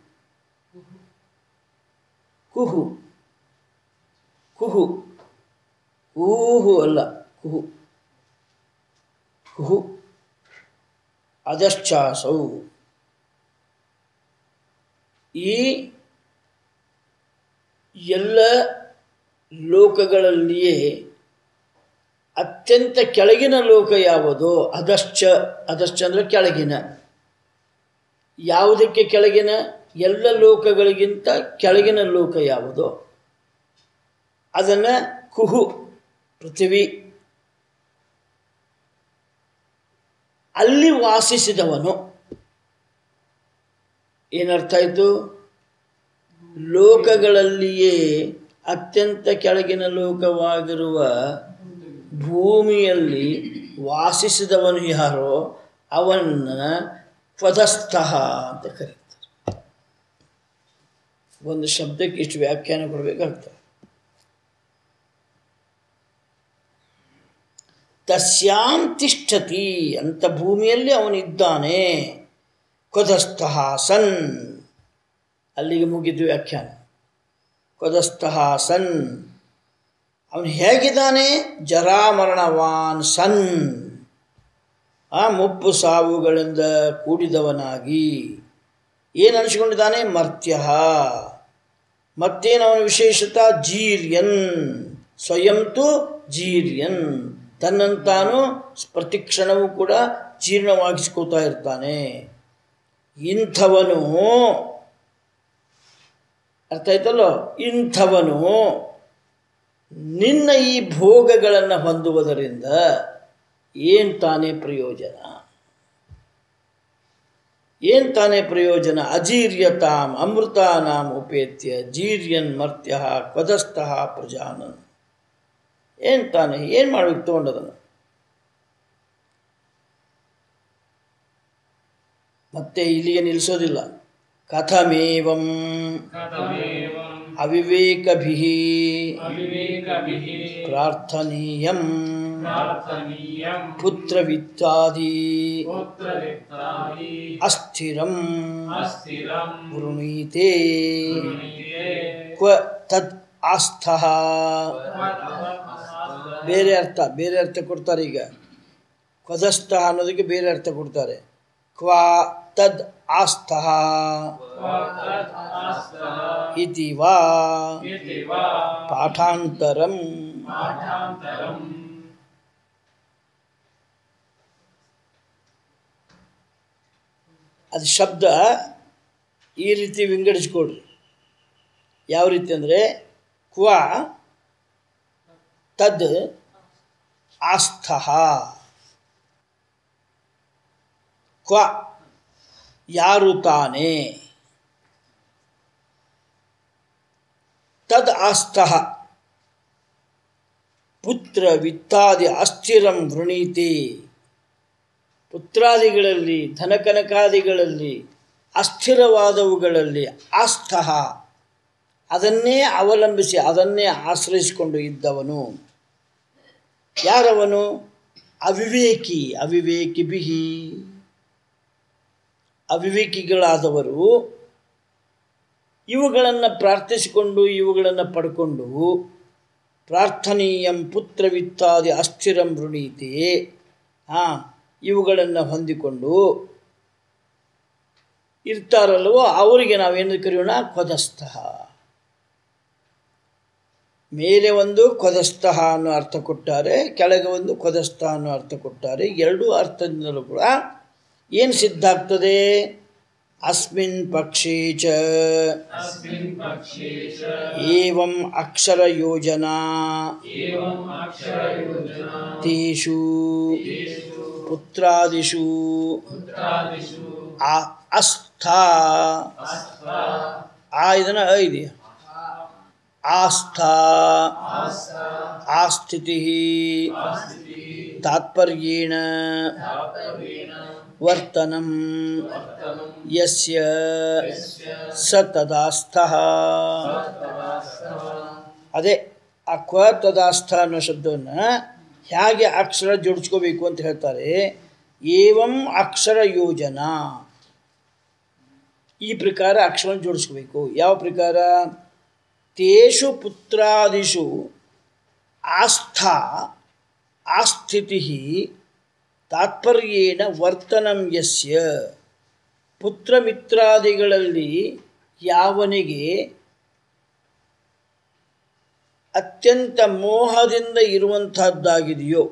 ಕುಹು ಕುಹು ಕೂಹು ಅಲ್ಲ ಕುಹು ಕುಹು ಅಧಶ್ಚಾಸೌ ಈ ಎಲ್ಲ ಲೋಕಗಳಲ್ಲಿಯೇ ಅತ್ಯಂತ ಕೆಳಗಿನ ಲೋಕ ಯಾವುದು ಅದಶ್ಚ ಅದಶ್ಚ ಅಂದರೆ ಕೆಳಗಿನ ಯಾವುದಕ್ಕೆ ಕೆಳಗಿನ ಎಲ್ಲ ಲೋಕಗಳಿಗಿಂತ ಕೆಳಗಿನ ಲೋಕ ಯಾವುದು ಅದನ್ನು ಕುಹು ಪೃಥ್ವಿ ಅಲ್ಲಿ ವಾಸಿಸಿದವನು ಏನರ್ಥ ಆಯಿತು ಲೋಕಗಳಲ್ಲಿಯೇ ಅತ್ಯಂತ ಕೆಳಗಿನ ಲೋಕವಾಗಿರುವ ಭೂಮಿಯಲ್ಲಿ ವಾಸಿಸಿದವನು ಯಾರೋ ಅವನ್ನ ಪದಸ್ಥ ಅಂತ ಕರೀತಾರೆ ಒಂದು ಶಬ್ದಕ್ಕೆ ಇಷ್ಟು ವ್ಯಾಖ್ಯಾನ ಕೊಡಬೇಕಾಗ್ತದೆ ತಸ್ಯಾಂ ತಿಷ್ಠತಿ ಅಂತ ಭೂಮಿಯಲ್ಲಿ ಅವನಿದ್ದಾನೆ ಕೊದಸ್ಥ ಸನ್ ಅಲ್ಲಿಗೆ ಮುಗಿದು ವ್ಯಾಖ್ಯಾನ ಕೊದಸ್ಥ ಸನ್ ಅವನು ಹೇಗಿದ್ದಾನೆ ಜರಾಮರಣವಾನ್ ಸನ್ ಆ ಮುಪ್ಪು ಸಾವುಗಳಿಂದ ಕೂಡಿದವನಾಗಿ ಏನು ಅನಿಸಿಕೊಂಡಿದ್ದಾನೆ ಮರ್ತ್ಯ ಮತ್ತೇನು ಅವನ ವಿಶೇಷತ ಜೀರ್ಯನ್ ಸ್ವಯಂ ತು ಜೀರ್ಯನ್ ತನ್ನಂತಾನು ಪ್ರತಿಕ್ಷಣವೂ ಕೂಡ ಜೀರ್ಣವಾಗಿಸ್ಕೋತಾ ಇರ್ತಾನೆ ಇಂಥವನು ಅರ್ಥ ಆಯ್ತಲ್ಲೋ ಇಂಥವನು ನಿನ್ನ ಈ ಭೋಗಗಳನ್ನು ಹೊಂದುವುದರಿಂದ ಏನು ತಾನೇ ಪ್ರಯೋಜನ ಏನು ತಾನೇ ಪ್ರಯೋಜನ ಅಜೀರ್ಯತಾಂ ಅಮೃತಾನಾಂ ಉಪೇತ್ಯ ಜೀರ್ಯನ್ ಮರ್ತ್ಯ ಕ್ವದಸ್ಥಃ ಪ್ರಜಾನನ್ ಏನು ತಾನೇ ಏನು ಮಾಡ್ಬೇಕು ತೊಗೊಂಡದನ್ನು ಮತ್ತೆ ಇಲ್ಲಿಗೆ ನಿಲ್ಲಿಸೋದಿಲ್ಲ ಕಥಮೇವಂ कथमेवम् ಅವಿವೇಕಭಿಃ अविवेकभिः ಪ್ರಾರ್ಥನೀಯಂ प्रार्थनीयम् ಪುತ್ರವಿತ್ತಾದಿ पुत्ररिक्तानि ಅಸ್ಥಿರಂ अस्थिरम् ವೃಣೀತೆ गृह्णीते ಕ್ವ ತತ್ ಆಸ್ಥಃ ಬೇರೆ ಅರ್ಥ ಬೇರೆ ಅರ್ಥ ಕೊಡ್ತಾರೆ ಈಗ ಕ್ವದಸ್ಥ ಅನ್ನೋದಕ್ಕೆ ಬೇರೆ ಅರ್ಥ ಕೊಡ್ತಾರೆ ಕ್ವಾ ತದ್ ಆಸ್ಥಃ ಇತಿ ವಾ इति वा ಪಾಠಾಂತರಂ पाठान्तरम् ಅದು ಶಬ್ದ ಈ ರೀತಿ ವಿಂಗಡಿಸ್ಕೊಡ್ರಿ ಯಾವ ರೀತಿ ಅಂದರೆ ಕ್ವ ತದ್ ಆಸ್ಥಃ ಕ್ವ ಯಾರು ತಾನೇ ತದ್ ಆಸ್ಥಃ ಪುತ್ರ ವಿತ್ತಾದಿ ಅಸ್ಥಿರಂ ವೃಣೀತಿ ಪುತ್ರಾದಿಗಳಲ್ಲಿ ಧನಕನಕಾದಿಗಳಲ್ಲಿ ಅಸ್ಥಿರವಾದವುಗಳಲ್ಲಿ ಆಸ್ಥಃ ಅದನ್ನೇ ಅವಲಂಬಿಸಿ ಅದನ್ನೇ ಆಶ್ರಯಿಸಿಕೊಂಡು ಇದ್ದವನು ಯಾರವನು ಅವಿವೇಕಿ ಅವಿವೇಕಿ ಬಿಹಿ ಅವಿವೇಕಿಗಳಾದವರು ಇವುಗಳನ್ನು ಪ್ರಾರ್ಥಿಸಿಕೊಂಡು ಇವುಗಳನ್ನು ಪಡ್ಕೊಂಡು ಪ್ರಾರ್ಥನೀಯಂ ಪುತ್ರವಿತ್ತಾದಿ ಅಸ್ಥಿರಂ ವೃಣೀತಿ ಹಾಂ ಇವುಗಳನ್ನು ಹೊಂದಿಕೊಂಡು ಇರ್ತಾರಲ್ವೋ ಅವರಿಗೆ ನಾವೇನು ಕರೆಯೋಣ ಕ್ವದಸ್ಥ ಮೇಲೆ ಒಂದು ಕ್ವದಸ್ಥ ಅನ್ನೋ ಅರ್ಥ ಕೊಟ್ಟಾರೆ ಕೆಳಗೆ ಒಂದು ಕ್ವದಸ್ಥ ಅನ್ನೋ ಅರ್ಥ ಕೊಟ್ಟಾರೆ ಎರಡೂ ಅರ್ಥದಿಂದಲೂ ಕೂಡ ಏನು ಸಿದ್ಧ ಆಗ್ತದೆ ಅಸ್ಮಿನ್ ಪಕ್ಷೇ ಚ अस्मिन् पक्षे च ಏವಂ ಅಕ್ಷರ ಯೋಜನಾ एवम् अक्षरयोजना ತೇಷು ಪುತ್ರಾದಿಷು पुत्रादिषु ಆ ಅಸ್ಥ अस्था ಆ ಇದನ್ನ ಅ ಇದೆಯಾ ಆಸ್ಥಾ आस्था ಆಸ್ಥಿತಿ आस्थितिः ತಾತ್ಪರ್ಯೇಣ तात्पर्येण ವರ್ತನಂ वर्तनं ಯಸ್ಯ यस्य ಸ ತದಾಸ್ಥಃ तदास्थः ಅದೇ ಆ ಕ್ವ ತದಾಸ್ಥ ಅನ್ನೋ ಶಬ್ದವನ್ನು ಹೇಗೆ ಅಕ್ಷರ ಜೋಡಿಸ್ಕೋಬೇಕು ಅಂತ ಹೇಳ್ತಾರೆ ಏವಂ ಅಕ್ಷರ ಯೋಜನಾ ಈ ಪ್ರಕಾರ ಅಕ್ಷರ ಜೋಡಿಸ್ಕೋಬೇಕು ಯಾವ ಪ್ರಕಾರ ತೇಷು ಪುತ್ರಾದಿಷು ಆಸ್ಥಾ ಆಸ್ಥಿತಿ ತಾತ್ಪರ್ಯೇಣ ವರ್ತನಂ ಯಸ್ಯ ಪುತ್ರಮಿತ್ರಾದಿಗಳಲ್ಲಿ ಯಾವನಿಗೆ ಅತ್ಯಂತ ಮೋಹದಿಂದ ಇರುವಂತಹದ್ದಾಗಿದೆಯೋ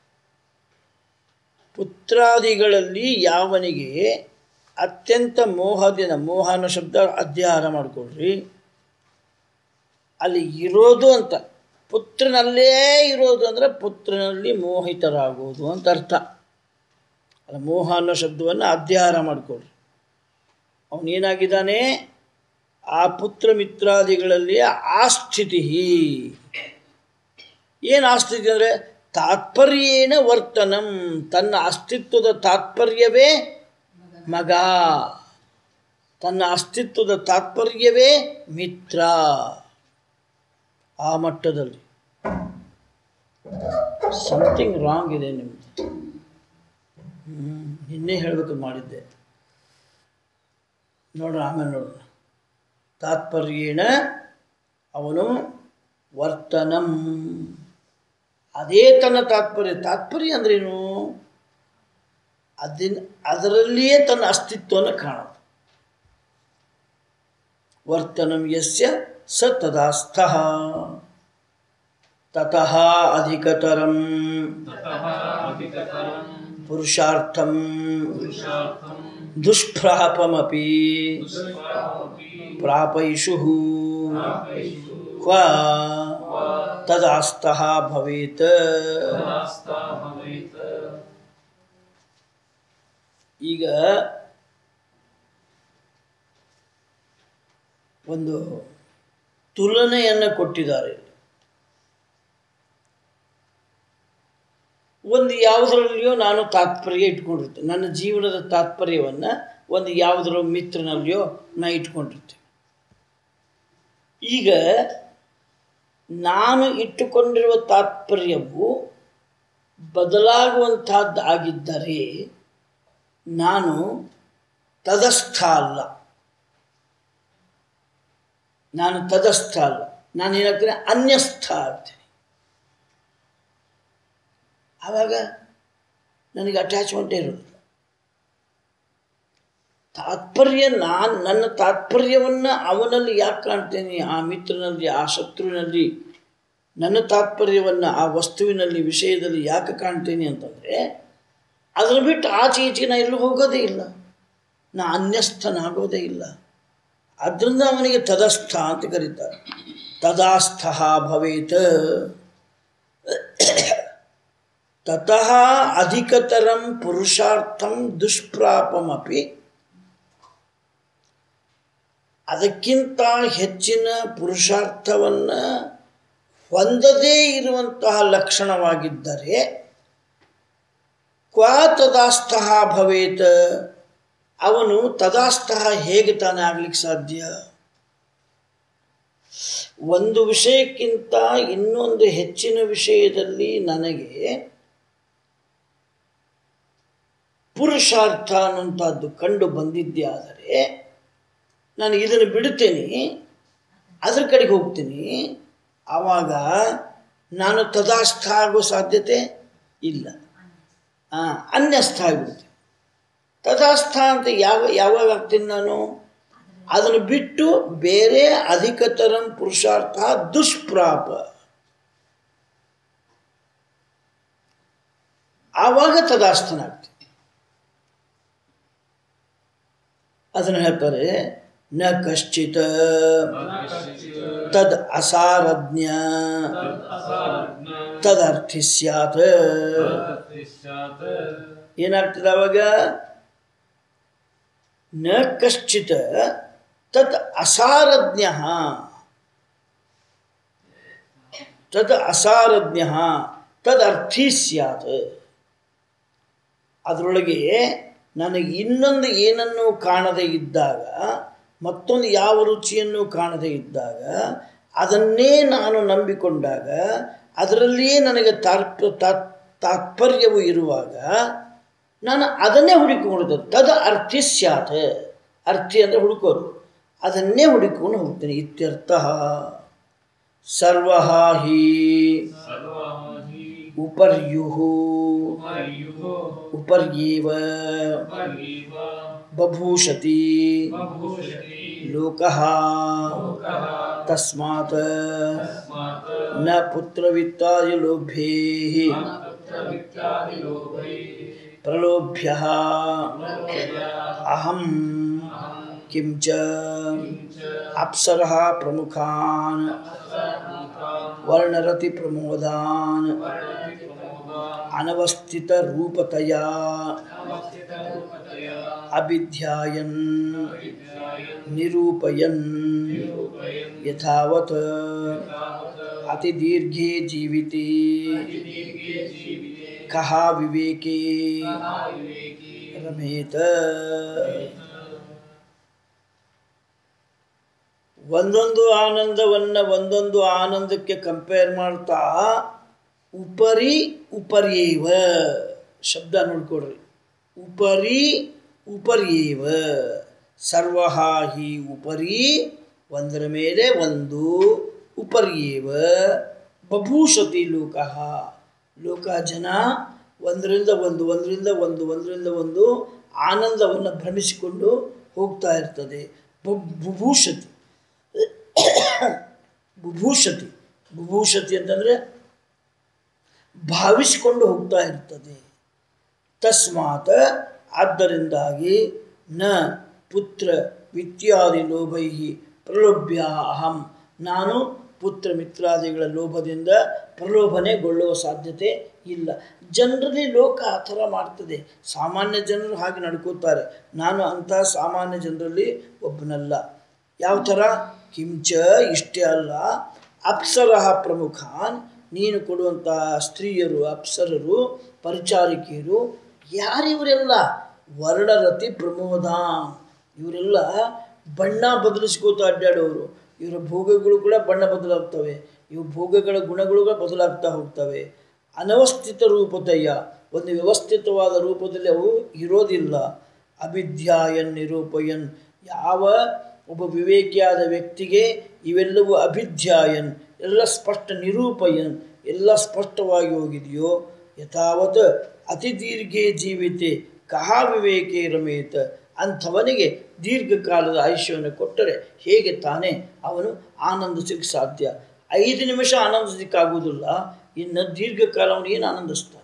ಪುತ್ರಾದಿಗಳಲ್ಲಿ ಯಾವನಿಗೆ ಅತ್ಯಂತ ಮೋಹದಿಂದ ಮೋಹ ಅನ್ನೋ ಶಬ್ದ ಅಧ್ಯಯನ ಮಾಡಿಕೊಡ್ರಿ ಅಲ್ಲಿ ಇರೋದು ಅಂತ ಪುತ್ರನಲ್ಲೇ ಇರೋದು ಅಂದರೆ ಪುತ್ರನಲ್ಲಿ ಮೋಹಿತರಾಗೋದು ಅಂತ ಅರ್ಥ ಅಲ್ಲ ಮೋಹ ಅನ್ನೋ ಶಬ್ದವನ್ನು ಅಧ್ಯಯನ ಮಾಡಿಕೊಡ್ರಿ ಅವನೇನಾಗಿದ್ದಾನೆ ಆ ಪುತ್ರ ಮಿತ್ರಾದಿಗಳಲ್ಲಿ ಆ ಸ್ಥಿತಿ ಏನು ಆ ಸ್ಥಿತಿ ಅಂದರೆ ತಾತ್ಪರ್ಯೇನ ವರ್ತನಂ ತನ್ನ ಅಸ್ತಿತ್ವದ ತಾತ್ಪರ್ಯವೇ ಮಗ ತನ್ನ ಅಸ್ತಿತ್ವದ ತಾತ್ಪರ್ಯವೇ ಮಿತ್ರ ಆ ಮಟ್ಟದಲ್ಲಿ ಸಮಥಿಂಗ್ ರಾಂಗ್ ಇದೆ ನಿಮ್ಮದು ಹ್ಮ್, ನಿನ್ನೆ ಹೇಳಬೇಕು ಮಾಡಿದ್ದೆ ನೋಡೋಣ ಆಮೇಲೆ ನೋಡೋಣ ತಾತ್ಪರ್ಯೇಣ ಅವನು ವರ್ತನಂ ಅದೇ ತನ್ನ ತಾತ್ಪರ್ಯ ತಾತ್ಪರ್ಯ ಅಂದ್ರೇನು ಅದನ್ನ ಅದರಲ್ಲಿಯೇ ತನ್ನ ಅಸ್ತಿತ್ವವನ್ನು ಕಾಣೋದು ವರ್ತನಂ ಯಸ್ಯ ಸ ತದಾಸ್ಥಃ ತತಃ ಅಧಿಕತರಂ ततः अधिकतरं ಪುರುಷಾರ್ಥಂ पुरुषार्थं ದುಷ್ಪ್ರಾಪಮಪಿ दुष्प्रापमपि ಪ್ರಾಪೈಷು प्रापयिषु ಕ್ವ ತದಾಸ್ತಃ ಭವೇತ್ तदास्ता भवेत् ಈಗ ಒಂದು ತುಲನೆಯನ್ನು ಕೊಟ್ಟಿದ್ದಾರೆ ಒಂದು ಯಾವುದರಲ್ಲಿಯೋ ನಾನು ತಾತ್ಪರ್ಯ ಇಟ್ಕೊಂಡಿರ್ತೇನೆ ನನ್ನ ಜೀವನದ ತಾತ್ಪರ್ಯವನ್ನು ಒಂದು ಯಾವುದರ ಮಿತ್ರನಲ್ಲಿಯೋ ನಾ ಇಟ್ಕೊಂಡಿರ್ತೇನೆ ಈಗ ನಾನು ಇಟ್ಟುಕೊಂಡಿರುವ ತಾತ್ಪರ್ಯವು ಬದಲಾಗುವಂತಹದ್ದು ಆಗಿದ್ದರೆ ನಾನು ತದಸ್ಥ ಅಲ್ಲ ನಾನು ತದಸ್ಥ ಅಲ್ಲ ನಾನು ಏನಾಗ್ತೇನೆ ಅನ್ಯಸ್ಥ ಆಗ್ತೇನೆ ಆವಾಗ ನನಗೆ ಅಟ್ಯಾಚ್ಮೆಂಟೇ ಇರೋದಿಲ್ಲ ತಾತ್ಪರ್ಯ ನಾನು ನನ್ನ ತಾತ್ಪರ್ಯವನ್ನು ಅವನಲ್ಲಿ ಯಾಕೆ ಕಾಣ್ತೇನೆ ಆ ಮಿತ್ರನಲ್ಲಿ ಆ ಶತ್ರುವಿನಲ್ಲಿ ನನ್ನ ತಾತ್ಪರ್ಯವನ್ನು ಆ ವಸ್ತುವಿನಲ್ಲಿ ವಿಷಯದಲ್ಲಿ ಯಾಕೆ ಕಾಣ್ತೇನೆ ಅಂತಂದರೆ ಅದನ್ನು ಬಿಟ್ಟು ಆಚೆ ಈಚೆ ನಾ ಎಲ್ಲೂ ಹೋಗೋದೇ ಇಲ್ಲ ನಾ ಅನ್ಯಸ್ಥನಾಗೋದೇ ಇಲ್ಲ ಅದರಿಂದ ಅವನಿಗೆ ತದಸ್ಥ ಅಂತ ಕರೀತಾರೆ ತದಾಸ್ಥ ಭವೇತ್ ತತಃ ಅಧಿಕತರಂ ಪುರುಷಾರ್ಥಂ ದುಷ್ಪ್ರಾಪಮಪಿ ಅದಕ್ಕಿಂತ ಹೆಚ್ಚಿನ ಪುರುಷಾರ್ಥವನ್ನು ಹೊಂದದೇ ಇರುವಂತಹ ಲಕ್ಷಣವಾಗಿದ್ದರೆ ಕ್ವಾ ತದಾಸ್ಥ ಭವೇತ್ ಅವನು ತದಾಸ್ಥ ಹೇಗೆ ತಾನೇ ಆಗ್ಲಿಕ್ಕೆ ಸಾಧ್ಯ ಒಂದು ವಿಷಯಕ್ಕಿಂತ ಇನ್ನೊಂದು ಹೆಚ್ಚಿನ ವಿಷಯದಲ್ಲಿ ನನಗೆ ಪುರುಷಾರ್ಥ ಅನ್ನುವಂಥದ್ದು ಕಂಡು ಬಂದಿದ್ದೇ ಆದರೆ ನಾನು ಇದನ್ನು ಬಿಡುತ್ತೇನೆ ಅದ್ರ ಕಡೆಗೆ ಹೋಗ್ತೀನಿ ಆವಾಗ ನಾನು ತದಾಸ್ಥ ಆಗೋ ಸಾಧ್ಯತೆ ಇಲ್ಲ ಆ, ಅನ್ಯಸ್ಥ ಆಗಿಬಿಡ್ತೀನಿ ತದಾಸ್ಥ ಅಂತ ಯಾವ ಯಾವಾಗ ಆಗ್ತೀನಿ ನಾನು ಅದನ್ನು ಬಿಟ್ಟು ಬೇರೆ ಅಧಿಕತರಂ ಪುರುಷಾರ್ಥ ದುಷ್ಪ್ರಾಪ ಆವಾಗ ತದಾಸ್ಥನಾಗ್ತೀನಿ ಅದನ್ನು ಹೇಳ್ತಾರೆ ನ ಕಶ್ಚಿತ್ ತದ್ ಅಸಾರಜ್ಞ ತದರ್ಥಿ ಸ್ಯಾತ್ ಏನಾಗ್ತದೆ ಅವಾಗ ನ ಕಶ್ಚಿತ್ ತತ್ ಅಸಾರಜ್ಞ ತದ್ ಅಸಾರಜ್ಞ ತದರ್ಥಿ ಸ್ಯಾತ್ ಅದರೊಳಗೆ ನನಗೆ ಇನ್ನೊಂದು ಏನನ್ನು ಕಾಣದೇ ಇದ್ದಾಗ ಮತ್ತೊಂದು ಯಾವ ರುಚಿಯನ್ನು ಕಾಣದೇ ಇದ್ದಾಗ ಅದನ್ನೇ ನಾನು ನಂಬಿಕೊಂಡಾಗ ಅದರಲ್ಲಿಯೇ ನನಗೆ ತಾರ್ಪ ತಾತ್- ತಾತ್ಪರ್ಯವು ಇರುವಾಗ ನಾನು ಅದನ್ನೇ ಹುಡುಕಿಕೊಂಡು ತದ ಅರ್ಥಿ ಸ್ಯಾತ್ ಅರ್ಥಿ ಅಂದರೆ ಹುಡುಕೋರು ಅದನ್ನೇ ಹುಡುಕೊಂಡು ಹೋಗ್ತೇನೆ ಇತ್ಯರ್ಥ ಸರ್ವ ಹಿ ಉಪರ್ಯು ಉಪರ್ಯೇವ ಬಭೂಷತಿ ಲೋಕಃ ತಸ್ಮಾತ್ ನ ಪುತ್ರವಿತ್ತಾದಿ ಲೋಭ್ಯೇಃ ಪ್ರಲೋಭ್ಯ ಅಹಂ ಕಿಂ ಚ ಅಪ್ಸರಃ ಪ್ರಮುಖಾನ್ ವರ್ಣರತಿ ಪ್ರಮೋದಾನ್ ಅನವಸ್ಥಿತ ರೂಪತಯ ಅಭಿಧ್ಯಾಯನ್ ನಿರೂಪಯನ್ ಯಥಾವತ್ ಅತಿದೀರ್ಘೆ ಜೀವಿತೆ ಕಹ ವಿವೇಕೆ ರಮೇತ ಒಂದೊಂದು ಆನಂದವನ್ನು ಒಂದೊಂದು ಆನಂದಕ್ಕೆ ಕಂಪೇರ್ ಮಾಡ್ತಾ ಉಪರಿ ಉಪರ್ಯೇವ ಶಬ್ದ ನೋಡ್ಕೊಡ್ರಿ ಉಪರಿ ಉಪರ್ಯೇವ ಸರ್ವ ಹಿ ಉಪರಿ ಒಂದರ ಮೇಲೆ ಒಂದು ಉಪರ್ಯೇವ ಬಭೂಷತಿ ಲೋಕಃ ಲೋಕ ಜನ ಒಂದರಿಂದ ಒಂದು ಒಂದರಿಂದ ಒಂದು ಒಂದರಿಂದ ಒಂದು ಆನಂದವನ್ನು ಭ್ರಮಿಸಿಕೊಂಡು ಹೋಗ್ತಾ ಇರ್ತದೆ ಬು- ಬುಭೂಷತಿ ಬುಭೂಷತಿ ಬುಭೂಷತಿ ಅಂತಂದರೆ ಭಾವಿಸಿಕೊಂಡು ಹೋಗ್ತಾ ಇರ್ತದೆ ತಸ್ಮಾತ್ ಆದ್ದರಿಂದಾಗಿ ನ ಪುತ್ರ ವಿತ್ಯಾದಿ ಲೋಭೈ ಪ್ರಲೋಭ್ಯ ಅಹಂ ನಾನು ಪುತ್ರ ಮಿತ್ರಾದಿಗಳ ಲೋಭದಿಂದ ಪ್ರಲೋಭನೆಗೊಳ್ಳುವ ಸಾಧ್ಯತೆ ಇಲ್ಲ ಜನರಲ್ಲಿ ಲೋಕ ಆ ಥರ ಮಾಡ್ತದೆ ಸಾಮಾನ್ಯ ಜನರು ಹಾಗೆ ನಡ್ಕೋತಾರೆ ನಾನು ಅಂಥ ಸಾಮಾನ್ಯ ಜನರಲ್ಲಿ ಒಬ್ಬನಲ್ಲ ಯಾವ ಥರ ಕಿಂಚ ಇಷ್ಟೇ ಅಲ್ಲ ಅಪ್ಸರಃ ಪ್ರಮುಖಾನ್ ನೀನು ಕೊಡುವಂತಹ ಸ್ತ್ರೀಯರು ಅಪ್ಸರರು ಪರಿಚಾರಿಕೆಯರು ಯಾರಿವರೆಲ್ಲ ವರ್ಣರತಿ ಪ್ರಮೋದ ಇವರೆಲ್ಲ ಬಣ್ಣ ಬದಲಿಸ್ಕೋತಾ ಅಡ್ಡಾಡೋರು ಇವರ ಭೋಗಗಳು ಕೂಡ ಬಣ್ಣ ಬದಲಾಗ್ತವೆ ಇವು ಭೋಗಗಳ ಗುಣಗಳು ಕೂಡ ಬದಲಾಗ್ತಾ ಹೋಗ್ತವೆ ಅನವಸ್ಥಿತ ರೂಪತಯ್ಯ ಒಂದು ವ್ಯವಸ್ಥಿತವಾದ ರೂಪದಲ್ಲಿ ಅವು ಇರೋದಿಲ್ಲ ಅಭಿಧ್ಯಾಯನ್ ನಿರೂಪಯನ್ ಯಾವ ಒಬ್ಬ ವಿವೇಕಿಯಾದ ವ್ಯಕ್ತಿಗೆ ಇವೆಲ್ಲವೂ ಅಭಿಧ್ಯಾಯನ್ ಎಲ್ಲ ಸ್ಪಷ್ಟ ನಿರೂಪಯನ್ ಎಲ್ಲ ಸ್ಪಷ್ಟವಾಗಿ ಹೋಗಿದೆಯೋ ಯಥಾವತ್ ಅತಿ ದೀರ್ಘೆ ಜೀವಿತೆ ಕಹ ವಿವೇಕೆ ರಮೇತ ಅಂಥವನಿಗೆ ದೀರ್ಘಕಾಲದ ಆಯುಷ್ಯವನ್ನು ಕೊಟ್ಟರೆ ಹೇಗೆ ತಾನೇ ಅವನು ಆನಂದಿಸಲಿಕ್ಕೆ ಸಾಧ್ಯ ಐದು ನಿಮಿಷ ಆನಂದಿಸಲಿಕ್ಕಾಗುವುದಿಲ್ಲ ಇನ್ನು ದೀರ್ಘಕಾಲ ಅವನು ಏನು ಆನಂದಿಸ್ತಾನೆ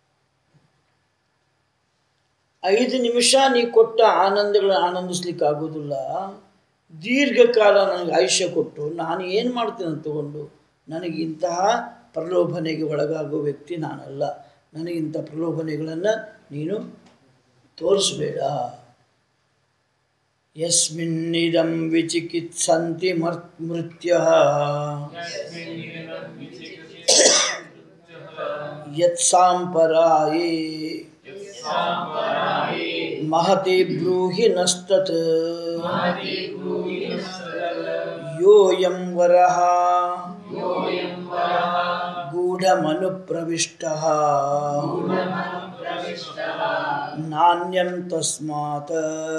ಐದು ನಿಮಿಷ ನೀ ಕೊಟ್ಟ ಆನಂದಗಳನ್ನು ಆನಂದಿಸ್ಲಿಕ್ಕೆ ಆಗೋದಿಲ್ಲ ದೀರ್ಘಕಾಲ ನನಗೆ ಆಯುಷ್ಯ ಕೊಟ್ಟು ನಾನು ಏನು ಮಾಡ್ತೀನಿ ಅಂತ ತಗೊಂಡು ನನಗೆ ಇಂತಹ ಪ್ರಲೋಭನೆಗೆ ಒಳಗಾಗುವ ವ್ಯಕ್ತಿ ನಾನಲ್ಲ ನನಗಿಂಥ ಪ್ರಲೋಭನೆಗಳನ್ನು ನೀನು ತೋರಿಸಬೇಡ ಯಸ್ಮಿನ್ನಿದಂ ವಿಚಿಕಿತ್ಸಂತಿ ಮರ್ ಮೃತ್ಯ ಯತ್ಸಾಂಪರಾಯೇ ಮಹತಿ ಬ್ರೂಹಿ ನಸ್ತತ್ ಯೋಯಂ ವರಃ ಗೂಢಮನುಪ್ರವಿಷ್ಟಃ ನಾಣ್ಯಂ ತಸ್ಮಾತ್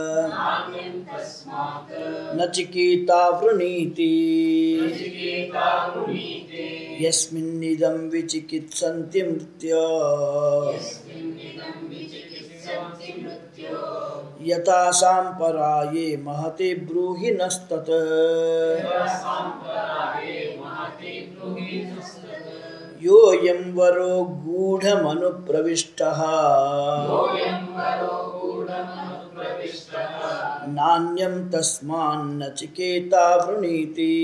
ನಚಿಕೇತಾ ವೃಣೀತಿ ಯಸ್ಮಿನ್ನಿದಂ ವಿಚಿಕಿತ್ಸಂತಿ ಮೃತ್ಯ ಯಥಾ ಸಾಂಪರಾಯೇ ಮಹತಿ ಬ್ರೂಹಿ ನಸ್ತತ್ ಯೋಯಂ ವರೋ ಗೂಢಮನುಪ್ರವಿಷ್ಟಃ ನಾಣ್ಯಂ ತಸ್ಮಾನ್ನ ಚಿಕೇತಾ ವೃಣೀತಿ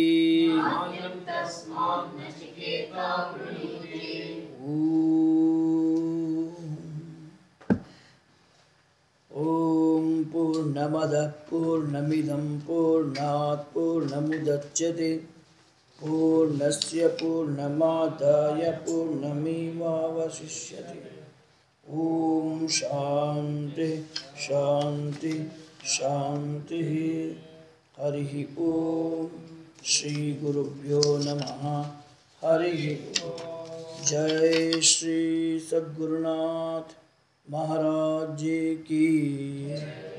ಓಂ ಪೂರ್ಣಮದಃ ಪೂರ್ಣಮಿದಂ ಪೂರ್ಣಾತ್ ಪೂರ್ಣಮುದಚ್ಯತೆ पूर्णस्य पूर्णमादाय पूर्णमेवावशिष्यते ॐ शान्ति शान्ति शान्तिः हरिः ॐ श्रीगुरुभ्यो नमः हरिः ॐ जय श्री सद्गुरुनाथ महाराज जी की